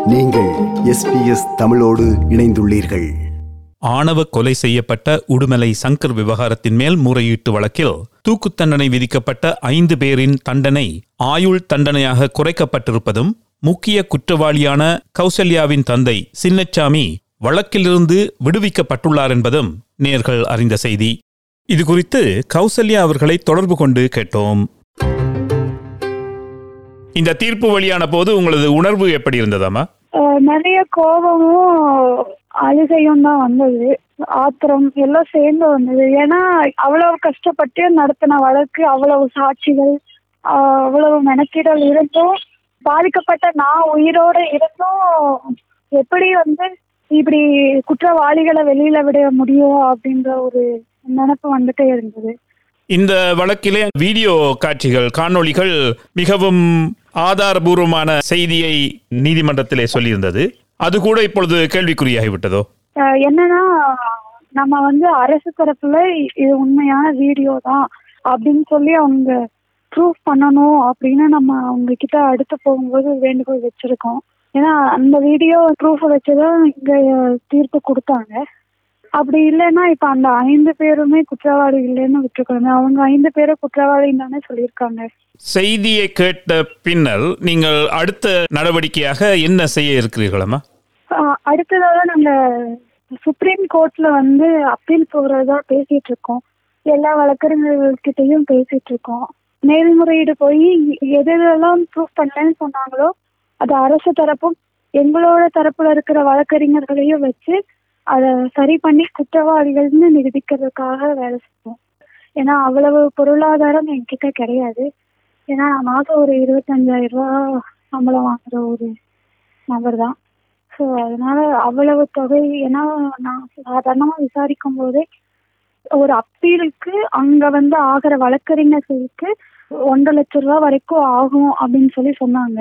நீங்கள் எஸ்பிஎஸ் தமிழோடு இணைந்துள்ளீர்கள் ஆணவ கொலை செய்யப்பட்ட உடுமலை சங்கர் விவகாரத்தின் மேல் முறையீட்டு வழக்கில் தூக்குத் தண்டனை விதிக்கப்பட்ட ஐந்து பேரின் தண்டனை ஆயுள் தண்டனையாக குறைக்கப்பட்டிருப்பதும் முக்கிய குற்றவாளியான கௌசல்யாவின் தந்தை சின்னச்சாமி வழக்கிலிருந்து விடுவிக்கப்பட்டுள்ளார் என்பதும் நேர்கள் அறிந்த செய்தி இது குறித்து கௌசல்யா அவர்களை தொடர்பு கொண்டு கேட்டோம் இந்த தீர்ப்பு வழியான போது உங்களது உணர்வு எப்படி இருந்ததாமா அஹ் நிறைய கோபமும் அழுகையும் தான் வந்தது ஆத்திரம் எல்லாம் சேர்ந்து வந்தது ஏன்னா அவ்வளவு கஷ்டப்பட்டு நடத்தின வழக்கு அவ்வளவு சாட்சிகள் ஆஹ் அவ்வளவு மெனக்கிடல் இருந்தும் பாதிக்கப்பட்ட நான் உயிரோட இருந்தும் எப்படி வந்து இப்படி குற்றவாளிகளை வெளியில விட முடியும் அப்படின்ற ஒரு நினைப்பு வந்துட்டே இருந்தது இந்த வழக்கிலே வீடியோ காட்சிகள் காணொளிகள் மிகவும் ஆதாரபூர்வமான செய்தியை நீதிமன்றத்திலே சொல்லியிருந்தது அது கூட இப்பொழுது கேள்விக்குறியாகிவிட்டதோ அஹ் என்னன்னா நம்ம வந்து அரசு தரப்புல இது உண்மையான வீடியோ தான் அப்படின்னு சொல்லி அவங்க ப்ரூஃப் பண்ணணும் அப்படின்னு நம்ம அவங்க கிட்ட அடுத்து போகும்போது வேண்டுகோள் வச்சிருக்கோம் ஏன்னா அந்த வீடியோ ப்ரூஃப் வச்சுதான் இங்க தீர்ப்பு கொடுத்தாங்க அப்படி இல்லைன்னா இப்ப அந்த ஐந்து பேருமே குற்றவாளி இல்லைன்னு விட்டுருக்காங்க அவங்க ஐந்து பேரும் குற்றவாளின்னு தானே சொல்லியிருக்காங்க செய்தியை கேட்ட பின்னர் நீங்கள் அடுத்த நடவடிக்கையாக என்ன செய்ய இருக்கிறீர்களம்மா ஆஹ் அடுத்ததாக நாங்க சுப்ரீம் கோர்ட்ல வந்து அப்பீல் போறதா பேசிட்டு இருக்கோம் எல்லா வழக்கறிஞர்கள்கிட்டயும் பேசிட்டு இருக்கோம் மேல்முறையீடு போய் எது எதெல்லாம் ப்ரூஃப் பண்ணலன்னு சொன்னாங்களோ அது அரசு தரப்பும் எங்களோட தரப்புல இருக்கிற வழக்கறிஞர்களையும் வச்சு அதை சரி பண்ணி குற்றவாளிகள்னு நிரூபிக்கிறதுக்காக வேலை செய்வோம் ஏன்னா அவ்வளவு பொருளாதாரம் என்கிட்ட கிடையாது ஏன்னா மாதம் ஒரு இருபத்தஞ்சாயிரம் ரூபா சம்பளம் வாங்குற ஒரு நபர் தான் ஸோ அதனால அவ்வளவு தொகை ஏன்னா நான் சாதாரணமாக விசாரிக்கும் போதே ஒரு அப்பீலுக்கு அங்க வந்து ஆகிற வழக்கறிஞர்களுக்கு ஒன்றரை லட்ச ரூபா வரைக்கும் ஆகும் அப்படின்னு சொல்லி சொன்னாங்க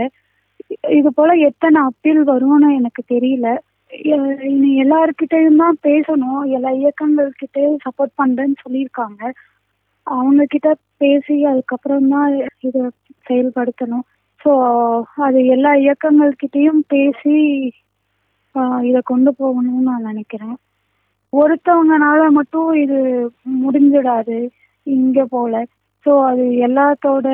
இது போல எத்தனை அப்பீல் வரும்னு எனக்கு தெரியல எ- இனி எல்லாருக்கிட்டையும் தான் பேசணும் எல்லா இயக்கங்கள்கிட்டயும் சப்போர்ட் பண்றேன்னு சொல்லியிருக்காங்க அவங்க கிட்ட பேசி அதுக்கப்புறம் தான் இதை செயல்படுத்தணும் ஸோ அது எல்லா இயக்கங்கள்கிட்டயும் பேசி ஆஹ் இதை கொண்டு போகணும்னு நான் நினைக்கிறேன் ஒருத்தவங்கனால மட்டும் இது முடிஞ்சிடாது இங்க போல ஸோ அது எல்லாத்தோட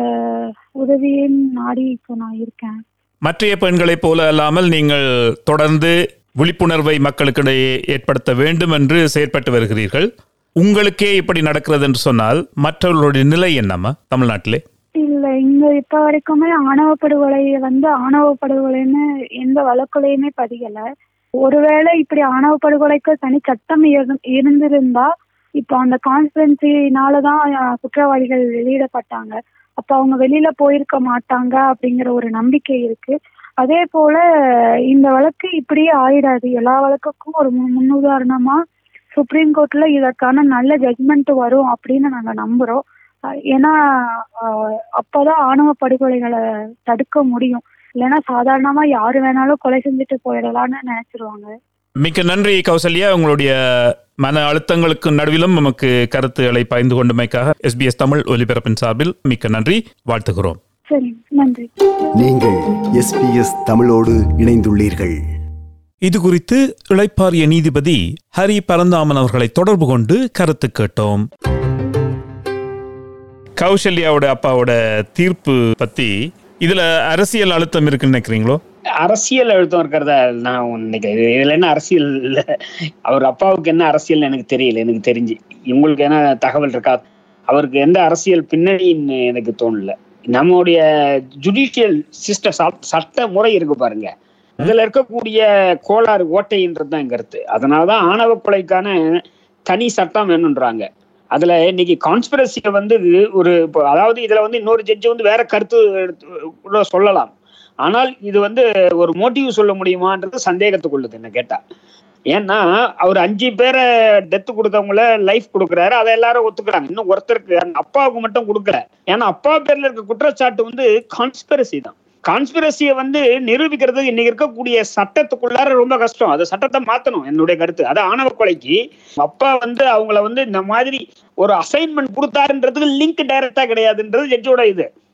உதவியும் நாடி இப்போ நான் இருக்கேன் மற்றைய பெண்களைப் போல அல்லாமல் நீங்கள் தொடர்ந்து விழிப்புணர்வை மக்களுக்கிடையே ஏற்படுத்த வேண்டும் என்று செயற்பட்டு வருகிறீர்கள் உங்களுக்கே இப்படி நடக்கிறது என்று சொன்னால் மற்றவர்களுடைய நிலை என்னம்மா தமிழ்நாட்டிலே இல்ல இங்க இப்ப வரைக்குமே ஆணவ படுகொலையை வந்து ஆணவ படுகொலைன்னு எந்த வழக்குலையுமே பதியல ஒருவேளை இப்படி ஆணவ படுகொலைக்கு தனி சட்டம் இரு- இருந்திருந்தா இப்போ அந்த கான்ஸ்பிரன்சினாலதான் குற்றவாளிகள் வெளியிடப்பட்டாங்க அப்ப அவங்க வெளியில போயிருக்க மாட்டாங்க அப்படிங்கிற ஒரு நம்பிக்கை இருக்கு அதே போல இந்த வழக்கு இப்படியே ஆயிடாது எல்லா வழக்குக்கும் ஒரு முன்- முன்னுதாரணமா சுப்ரீம் கோர்ட்ல இதற்கான நல்ல ஜட்மெண்ட் வரும் அப்படின்னு நாங்க நம்புறோம் அஹ் ஏன்னா அஹ் அப்பதான் ஆணவ படுகொலைகளை தடுக்க முடியும் இல்லைன்னா சாதாரணமா யாரு வேணாலும் கொலை செஞ்சுட்டு போயிடலாம்னு நினைச்சிருவாங்க மிக்க நன்றி கௌசல்யா உங்களுடைய மன அழுத்தங்களுக்கு நடுவிலும் நமக்கு கருத்துக்களை பகிர்ந்து கொண்டமைக்காக எஸ்பிஎஸ் தமிழ் ஒலிபரப்பின் சார்பில் மிக்க நன்றி வாழ்த்துகிறோம் சரி நன்றி நீங்கள் எஸ்பிஎஸ் தமிழோடு இணைந்துள்ளீர்கள் இது குறித்து இளைப்பாறிய நீதிபதி ஹரி பரந்தாமன் அவர்களை தொடர்பு கொண்டு கருத்து கேட்டோம் கௌசல்யாவோட அப்பாவோட தீர்ப்பு பத்தி இதுல அரசியல் அழுத்தம் இருக்குன்னு நினைக்கிறீங்களோ அரசியல் அழுத்தம் இருக்கிறதா நான் நினைக்கிறேன் இது- இதுல என்ன அரசியல் இல்ல அவர் அப்பாவுக்கு என்ன அரசியல்னு எனக்கு தெரியல எனக்கு தெரிஞ்சு உங்களுக்கு என்ன தகவல் இருக்கா அவருக்கு எந்த அரசியல் பின்னணின்னு எனக்கு தோணல நம்முடைய ஜுடிஷியல் சிஸ்டம் சட்ட முறை இருக்கு பாருங்க இதுல இருக்கக்கூடிய கோளாறு ஓட்டைன்றது தான் கருத்து அதனாலதான் ஆணவ கொலைக்கான தனி சட்டம் வேணுன்றாங்க அதுல இன்னைக்கு கான்ஸ்பிரசியை வந்து ஒரு இப்போ அதாவது இதுல வந்து இன்னொரு ஜட்ஜி வந்து வேற கருத்து எடுத்து கூட சொல்லலாம் ஆனால் இது வந்து ஒரு மோட்டிவ் சொல்ல முடியுமான்றது சந்தேகத்துக்குள்ளது என்ன கேட்டா ஏன்னா அவர் அஞ்சு பேரை டெத்து கொடுத்தவங்கள லைஃப் கொடுக்குறாரு அதை எல்லாரும் ஒத்துக்கிறாங்க இன்னும் ஒருத்தருக்கு அந்த அப்பாவுக்கு மட்டும் கொடுக்கல ஏன்னா அப்பா பேர்ல இருக்க குற்றச்சாட்டு வந்து கான்ஸ்பிரசி தான் கான்ஸ்பிரசியை வந்து நிரூபிக்கிறது இன்னைக்கு இருக்கக்கூடிய சட்டத்துக்குள்ளார ரொம்ப கஷ்டம் அந்த சட்டத்தை மாத்தணும் என்னுடைய கருத்து அது ஆணவ கொலைக்கு அப்பா வந்து அவங்கள வந்து இந்த மாதிரி ஒரு அசைன்மெண்ட் கொடுத்தாருன்றதுக்கு லிங்க் டைரக்டா கிடையாதுன்றது ஜட்ஜோட இது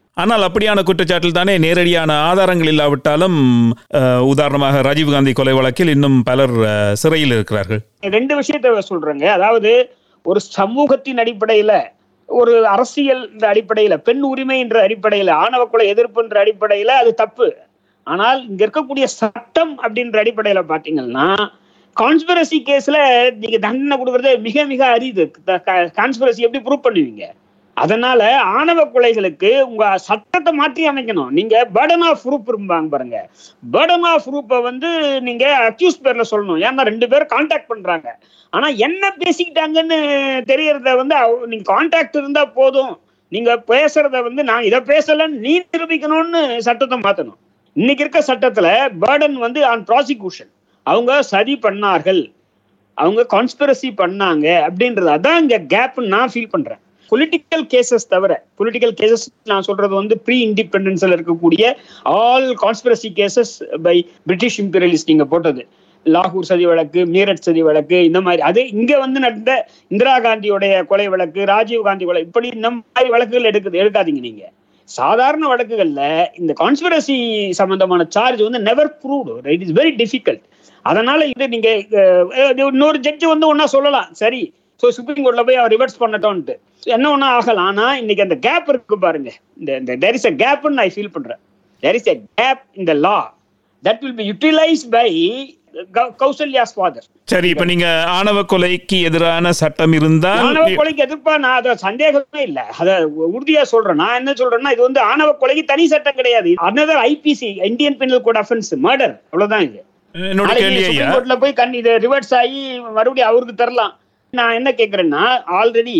ஆனால் அப்படியான குற்றச்சாட்டில் தானே நேரடியான ஆதாரங்கள் இல்லாவிட்டாலும் அஹ், உதாரணமாக ராஜீவ்காந்தி கொலை வழக்கில் இன்னும் பலர் அஹ், சிறையில் இருக்கிறார்கள் ரெண்டு விஷயத்த சொல்றேங்க அதாவது ஒரு சமூகத்தின் அடிப்படையில ஒரு அரசியல் என்ற அடிப்படையில பெண் உரிமை என்ற அடிப்படையில ஆணவ கொலை எதிர்ப்புன்ற அடிப்படையில அது தப்பு ஆனால் இங்க இருக்கக்கூடிய சட்டம் அப்படின்ற அடிப்படையில பாத்தீங்கன்னா கான்ஸ்பிரசி கேஸ்ல நீங்க தண்டனை கொடுக்கறது மிக மிக அரிது கான்ஸ்பிரசி எப்படி ப்ரூவ் பண்ணுவீங்க அதனால ஆணவ கொலைகளுக்கு உங்க சட்டத்தை மாற்றி அமைக்கணும் நீங்க பேர்டன் ஆஃப் ப்ரூப் இருப்பாங்க பாருங்க பேர்டன் ஆஃப் ப்ரூப்பை வந்து நீங்க அக்யூஸ் பேர்ல சொல்லணும் ஏன்னா ரெண்டு பேரும் கான்டாக்ட் பண்றாங்க ஆனா என்ன பேசிக்கிட்டாங்கன்னு தெரியறத வந்து அவ- நீங்க கான்டாக்ட் இருந்தா போதும் நீங்க பேசுறத வந்து நான் இதை பேசலன்னு நீ நிரூபிக்கணும்னு சட்டத்தை மாத்தணும் இன்னைக்கு இருக்க சட்டத்துல பேர்டன் வந்து ஆன் ப்ராசிக்யூஷன் அவங்க சதி பண்ணார்கள் அவங்க கான்ஸ்பிரசி பண்ணாங்க அப்படின்றது அதான் இங்க கேப்னு நான் ஃபீல் பண்றேன் பொலிட்டிக்கல் கேசஸ் தவிர பொலிட்டிக்கல் கேசஸ் நான் சொல்றது வந்து ப்ரீ இண்டிபெண்டன்ஸ்ல இருக்கக்கூடிய all conspiracy cases by British imperialist நீங்க போட்டது லாகூர் சதி வழக்கு மீரட் சதி வழக்கு இந்த மாதிரி அது இங்க வந்து நடந்த இந்திரா காந்தியோடைய கொலை வழக்கு ராஜீவ் காந்தி கொலை இப்படி இந்த மாதிரி வழக்குகள் எடுக்குது எடுக்காதீங்க நீங்க சாதாரண வழக்குகள்ல இந்த கான்ஸ்பிரசி சம்பந்தமான சார்ஜ் வந்து never proved it is very difficult அதனால இது நீங்க அஹ், இன்னொரு ஜட்ஜ் வந்து ஒன்னா சொல்லலாம் சரி ஸோ சுப்ரீம் கோர்ட்ல போய் அவர் ரிவர்ஸ் பண்ணட்டோன்ட்டு என்ன ஒன்றா ஆகலாம் ஆனா இன்னைக்கு அந்த கேப் இருக்கு பாருங்க இந்த இந்த தேர் இஸ் அ கேப்னு நான் ஃபீல் பண்றேன் there is a gap in the law that will be utilise by Kausalya's father சரி இப்ப நீங்க ஆணவ கொலைக்கு எதிரான சட்டம் இருந்தால் ஆணவ கொலைக்கு எதிர்ப்பா நான் அதை சந்தேகமே இல்ல அத உறுதியா சொல்றேன் நான் என்ன சொல்றேன்னா இது வந்து ஆணவ கொலைக்கு தனி சட்டம் கிடையாது another IPC Indian penal code offence murder அவ்வளவுதான் இது என்னோட கேள்வி நாளைக்கு ஐயா சுப்ரீம் கோர்ட்ல போய் கண் இது ரிவர்ஸ் ஆகி மறுபடியும் அவருக்கு தரலாம் நான் என்ன கேக்குறேன்னா ஆல்ரெடி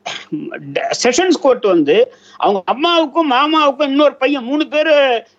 செஷன்ஸ் கோர்ட் வந்து அவங்க அம்மாவுக்கும் மாமாவுக்கும் இன்னொரு பையன் மூணு பேர்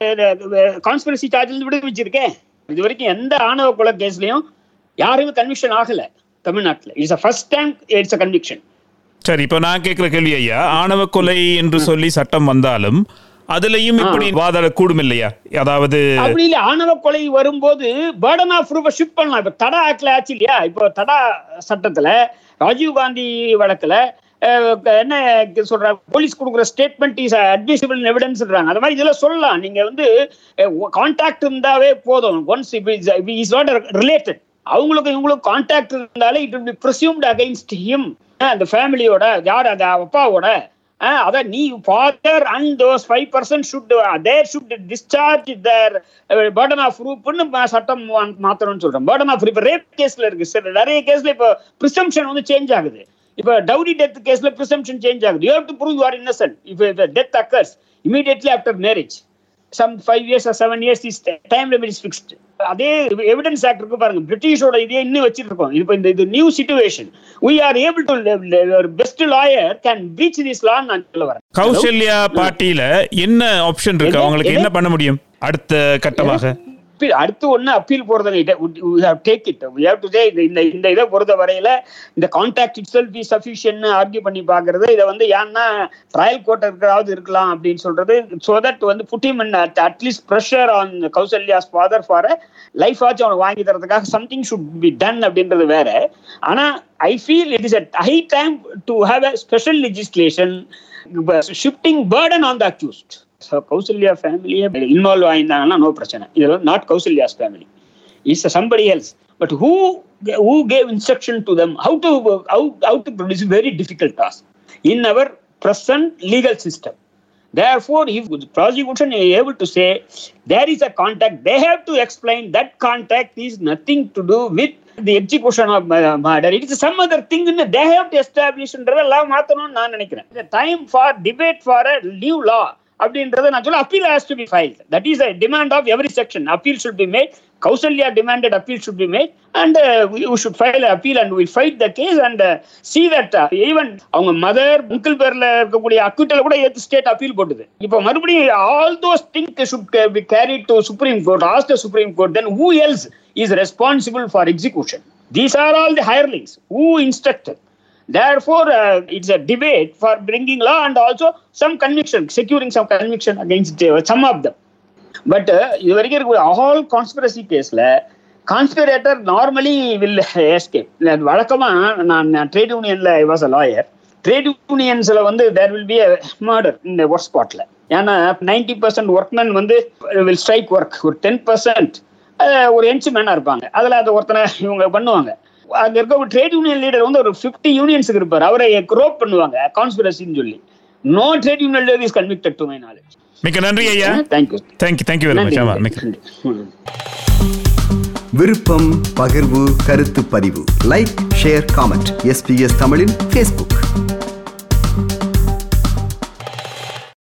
கான்ஸ்பிரசி சார்ஜ்ல விடுவிச்சிருக்கேன் இது வரைக்கும் எந்த ஆணவ கொலை கேஸ்லயும் யாருமே கன்விக்ஷன் ஆகல தமிழ்நாட்டுல it's first time it's a conviction சரி இப்ப நான் கேட்கிற கேள்வி ஐயா ஆணவ கொலை என்று சொல்லி சட்டம் வந்தாலும் அதுலயும் இப்படி வாதாட கூடும் இல்லையா அதாவது அப்படி இல்ல ஆணவ கொலை வரும்போது பேர்டன் ஆஃப் ப்ரூஃபை ஷிஃப்ட் பண்ணலாம் இப்ப தடா ஆக்ட்ல ஆச்சு இல்லையா இப்போ தடா சட்டத்துல ராஜீவ் காந்தி வழக்குல அஹ், என்ன சொல்ற போலீஸ் கொடுக்குற ஸ்டேட்மெண்ட் இஸ் அட்மிசிபிள் எவிடன்ஸ்ன்றாங்க அந்த மாதிரி இதெல்லாம் சொல்லலாம் நீங்க வந்து கான்டாக்ட் இருந்தாவே போதும் ஒன்ஸ் இஸ் நாட் ரிலேட்டட் அவங்களுக்கு இவங்களுக்கு கான்டாக்ட் இருந்தாலே it will be presumed against him அந்த ஃபேமிலியோட யார் அந்த அப்பாவோட அஹ் அதான் நீ father and those five percent should their should discharge their burden of ப்ரூஃப்னு சட்டம் மா- மாத்தணும்னு சொல்றேன் பேர்டன் ஆஃப் இப்போ ரேப் கேஸ்ல இருக்கு சார் நிறைய கேஸ்ல இப்போ ப்ரிசம்ஷன் வந்து சேஞ்ச் ஆகுது இப்போ டவுரி டெத் கேஸ்ல ப்ரிசம்ஷன் சேஞ்ச் ஆகுது you have to prove you are innocent if death occurs immediately after marriage some five years seven years is time limit is fixed அதே எவிடன்ஸ் ஆக்ட் இருக்கு பாருங்க பிரிட்டிஷோட இதே இன்னும் வச்சிருக்கோம் இப்போ இந்த இது new situation we are able to best lawyer can breach this law நான் சொல்ல வரேன் கௌசல்யா பார்ட்டியில என்ன ஆப்ஷன் இருக்கு என்ன- அவங்களுக்கு என்ன? என்ன பண்ண முடியும் அடுத்த கட்டமாக அப்பீல் அடுத்து ஒண்ணு அப்பீல் போறது டேக் இட் ஹேவ் டு இந்த இந்த இந்த இதை பொறுத்த வரையில இந்த contact itself is sufficient argue பண்ணி பாக்குறது இதை வந்து ஏன்னா ட்ரையல் கோர்ட் இருக்கிறாவது இருக்கலாம் அப்படின்னு சொல்றது ஸோ தட் வந்து put him at least pressure on Kausalya's father for life ஆச்சும் அவனுக்கு வாங்கி தரதுக்காக சம்திங் ஷுட் பி டன் அப்படின்றது வேற ஆனா I feel it is a high time to have a special legislation shifting burden on the accused so Kausalya ஃபேமிலியே involve ஆயிருந்தாங்கன்னா நோ பிரச்சனை இதில் not Kausalya's family is somebody else but who who gave instruction to them how to how how to produce very difficult task in our present legal system. Therefore, if the prosecution is able to say there is a contact, they have to explain that contact is nothing to do with the execution of uh, murder. It is some other thing. in They have to establish எல்லாம் மாத்தணும்னு நான் நினைக்கிறேன் The time for debate for a new law அப்படின்றத நான் சொல்ல appeal has to be filed that is a demand of every section appeal should be made Kausalya demanded appeal should be made and you should file appeal and will fight the case and see that even அவங்க mother முக்கிள் பேர்ல இருக்கக்கூடிய அக்யூட்டல கூட ஏத்து state appeal போட்டுது இப்போ மறுபடியும் all those think should be carry to supreme court as the supreme court then who else is responsible for execution these are all the hirelings who instructed Therefore, uh, it's a debate for bringing law and also some conviction, securing some conviction against uh, some of them. But இது வரைக்கும் இருக்க all conspiracy கேஸ்ல conspirator normally will escape வழக்கமா நான் trade யூனியன்ல I was a lawyer trade யூனியன்ஸ்ல வந்து there will be murder இந்த ஒர்க் ஸ்பாட்ல ஏன்னா நைன்டி பர்சன்ட் ஒர்க்மேன் வந்து வில் ஸ்ட்ரைக் ஒர்க் ஒரு டென் பர்சன்ட் ஒரு என்ச்மேனா இருப்பாங்க அதுல அதை ஒருத்தனை இவங்க பண்ணுவாங்க அங்க இருக்க ஒரு ட்ரேட் யூனியன் லீடர் வந்து ஒரு ஃபிஃப்டி யூனியன்ஸுக்கு இருப்பார் அவரை க்ரோப் பண்ணுவாங்க கான்ஸ்பிரசின்னு சொல்லி no trade union leader is convicted to my knowledge மிக்க நன்றி ஐயா thank you thank you thank you very much ஆமா மிக்க நன்றி நன்றி விருப்பம் பகிர்வு கருத்து பதிவு லைக் ஷேர் காமெண்ட் எஸ்பிஎஸ் தமிழின் ஃபேஸ்புக்